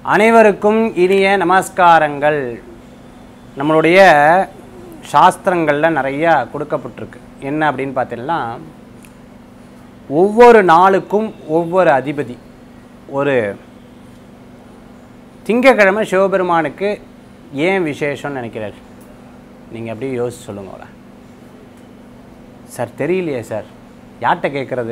அனைவருக்கும் இனிய நமஸ்காரங்கள் நம்மளுடைய சாஸ்திரங்களில் நிறையா கொடுக்கப்பட்டிருக்கு என்ன அப்படின்னு பார்த்தீங்கன்னா ஒவ்வொரு நாளுக்கும் ஒவ்வொரு அதிபதி ஒரு திங்கக்கிழமை சிவபெருமானுக்கு ஏன் விசேஷம்னு நினைக்கிறார் நீங்கள் அப்படியே யோசிச்சு சொல்லுங்க அவரை சார் தெரியலையே சார் யார்கிட்ட கேட்குறது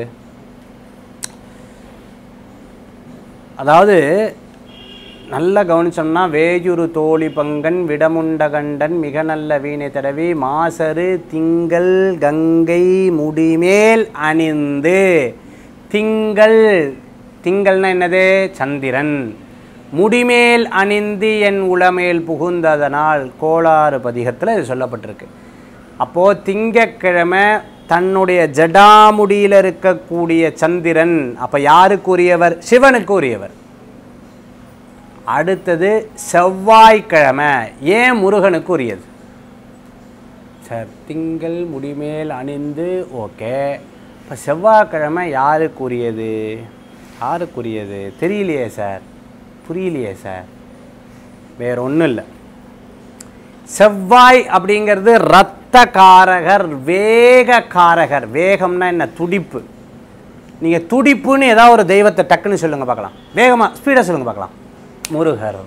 அதாவது நல்லா கவனிச்சோம்னா வேயுரு தோழி பங்கன் விடமுண்டகண்டன் மிக நல்ல வீணை தடவி மாசரு திங்கள் கங்கை முடிமேல் அணிந்து திங்கள் திங்கள்னா என்னது சந்திரன் முடிமேல் அணிந்து என் உளமேல் புகுந்ததனால் கோளாறு பதிகத்தில் இது சொல்லப்பட்டிருக்கு அப்போது திங்கக்கிழமை தன்னுடைய ஜடாமுடியில் இருக்கக்கூடிய சந்திரன் அப்போ யாருக்கு உரியவர் சிவனுக்கு உரியவர் அடுத்தது செவ்வாய்க்கிழமை ஏன் முருகனுக்கு உரியது சார் திங்கள் முடிமேல் அணிந்து ஓகே இப்போ செவ்வாய்க்கிழமை யாருக்கு உரியது யாருக்குரியது தெரியலையே சார் புரியலையே சார் வேற ஒன்றும் இல்லை செவ்வாய் அப்படிங்கிறது இரத்த காரகர் வேக காரகர் வேகம்னா என்ன துடிப்பு நீங்கள் துடிப்புன்னு ஏதாவது ஒரு தெய்வத்தை டக்குன்னு சொல்லுங்கள் பார்க்கலாம் வேகமாக ஸ்பீடாக சொல்லுங்கள் பார்க்கலாம் முருகர்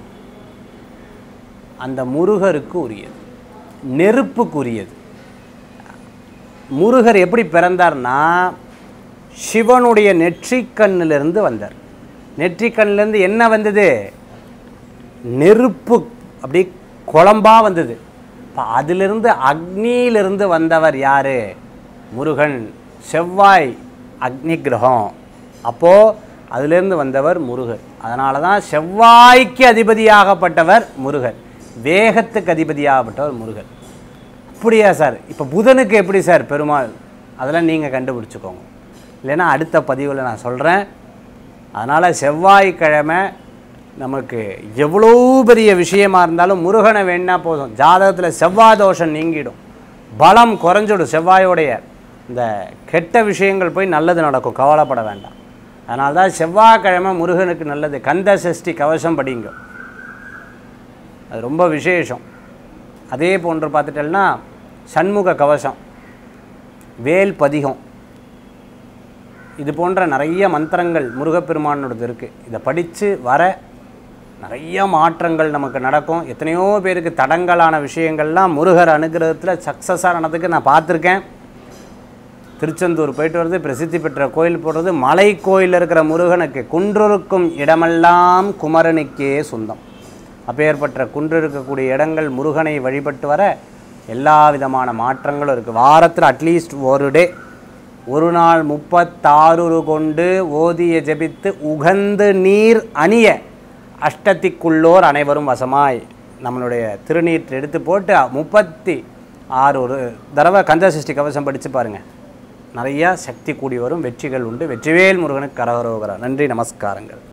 அந்த முருகருக்கு உரியது நெருப்புக்குரியது முருகர் எப்படி பிறந்தார்னா சிவனுடைய நெற்றிக்கண்ணிலிருந்து வந்தார் நெற்றிக்கண்ணிலேருந்து என்ன வந்தது நெருப்பு அப்படி குழம்பா வந்தது இப்போ அதிலிருந்து அக்னியிலிருந்து வந்தவர் யார் முருகன் செவ்வாய் அக்னி கிரகம் அப்போது அதிலிருந்து வந்தவர் முருகர் அதனால தான் செவ்வாய்க்கு அதிபதியாகப்பட்டவர் முருகர் வேகத்துக்கு அதிபதியாகப்பட்டவர் முருகர் அப்படியா சார் இப்போ புதனுக்கு எப்படி சார் பெருமாள் அதெல்லாம் நீங்கள் கண்டுபிடிச்சிக்கோங்க இல்லைன்னா அடுத்த பதிவில் நான் சொல்கிறேன் அதனால் செவ்வாய்க்கிழமை நமக்கு எவ்வளோ பெரிய விஷயமா இருந்தாலும் முருகனை வேணா போதும் ஜாதகத்தில் செவ்வாய் தோஷம் நீங்கிடும் பலம் குறைஞ்சிடும் செவ்வாயோடைய இந்த கெட்ட விஷயங்கள் போய் நல்லது நடக்கும் கவலைப்பட வேண்டாம் அதனால தான் செவ்வாய்க்கிழமை முருகனுக்கு நல்லது கந்த சஷ்டி கவசம் படிங்க அது ரொம்ப விசேஷம் அதே போன்று பார்த்துட்டேன்னா சண்முக கவசம் வேல் பதிகம் இது போன்ற நிறைய மந்திரங்கள் முருகப்பெருமானோடது இருக்குது இதை படித்து வர நிறைய மாற்றங்கள் நமக்கு நடக்கும் எத்தனையோ பேருக்கு தடங்கலான விஷயங்கள்லாம் முருகர் அனுகிரகத்தில் சக்ஸஸாக நடந்ததுக்கு நான் பார்த்துருக்கேன் திருச்செந்தூர் போயிட்டு வருது பிரசித்தி பெற்ற கோயில் போடுறது மலை கோயில் இருக்கிற முருகனுக்கு குன்றிருக்கும் இடமெல்லாம் குமரனுக்கே சொந்தம் அப்பேற்பட்ட குன்று இருக்கக்கூடிய இடங்கள் முருகனை வழிபட்டு வர எல்லா விதமான மாற்றங்களும் இருக்குது வாரத்தில் அட்லீஸ்ட் ஒரு டே ஒரு நாள் முப்பத்தாறு கொண்டு ஓதிய ஜெபித்து உகந்து நீர் அணிய அஷ்டத்திக்குள்ளோர் அனைவரும் வசமாய் நம்மளுடைய திருநீர் எடுத்து போட்டு முப்பத்தி ஆறு ஒரு தடவை கந்தசஷ்டி கவசம் படித்து பாருங்கள் நிறையா சக்தி கூடி வரும் வெற்றிகள் உண்டு வெற்றிவேல் முருகனுக்கு கரகரோகரா நன்றி நமஸ்காரங்கள்